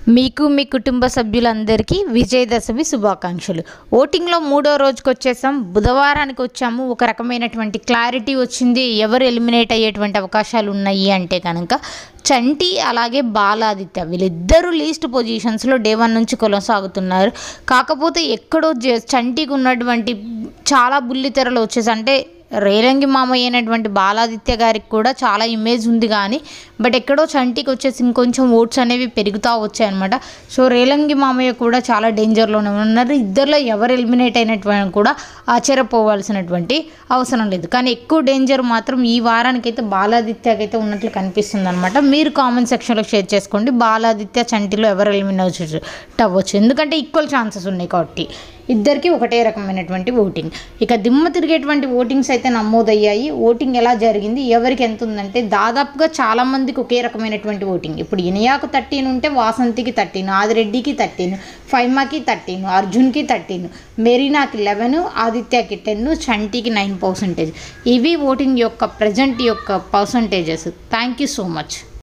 మీకు మీ కుటుంబ సభ్యులందరికీ విజయదశమి శుభాకాంక్షలు ఓటింగ్లో మూడో రోజుకి వచ్చేసాం బుధవారానికి వచ్చాము ఒక రకమైనటువంటి క్లారిటీ వచ్చింది ఎవరు ఎలిమినేట్ అయ్యేటువంటి అవకాశాలు ఉన్నాయి అంటే కనుక చంటి అలాగే బాలాదిత్య వీళ్ళిద్దరూ లీస్ట్ పొజిషన్స్లో డే వన్ నుంచి కొనసాగుతున్నారు కాకపోతే ఎక్కడో జ- చంటికి ఉన్నటువంటి చాలా బుల్లితెరలు వచ్చేసి అంటే రేలంగి మామయ్య అయినటువంటి బాలాదిత్య గారికి కూడా చాలా ఇమేజ్ ఉంది కానీ బట్ ఎక్కడో చంటికి వచ్చేసి ఇంకొంచెం ఓట్స్ అనేవి పెరుగుతూ వచ్చాయన్నమాట సో రేలంగి మామయ్య కూడా చాలా డేంజర్లోనే ఉన్నారు ఇద్దరిలో ఎవరు ఎలిమినేట్ అయినటువంటి కూడా ఆశ్చర్యపోవాల్సినటువంటి అవసరం లేదు కానీ ఎక్కువ డేంజర్ మాత్రం ఈ వారానికైతే బాలాదిత్యకి అయితే ఉన్నట్లు కనిపిస్తుంది అనమాట మీరు కామెంట్ సెక్షన్లో షేర్ చేసుకోండి బాలాదిత్య చంటిలో ఎవరు ఎలిమినేట్ అవ్వచ్చు ఎందుకంటే ఈక్వల్ ఛాన్సెస్ ఉన్నాయి కాబట్టి ఇద్దరికి ఒకటే రకమైనటువంటి ఓటింగ్ ఇక దిమ్మ తిరిగేటువంటి ఓటింగ్స్ అయితే నమోదయ్యాయి ఓటింగ్ ఎలా జరిగింది ఎవరికి ఎంత ఉందంటే దాదాపుగా చాలా మందికి ఒకే రకమైనటువంటి ఓటింగ్ ఇప్పుడు ఇనియాకు థర్టీన్ ఉంటే వాసంతికి థర్టీన్ ఆదిరెడ్డికి థర్టీన్ ఫైమాకి థర్టీన్ అర్జున్కి థర్టీన్ మెరీనాకి లెవెన్ ఆదిత్యకి టెన్ చంటికి నైన్ పర్సెంటేజ్ ఇవి ఓటింగ్ యొక్క ప్రజెంట్ యొక్క percentages thank you so much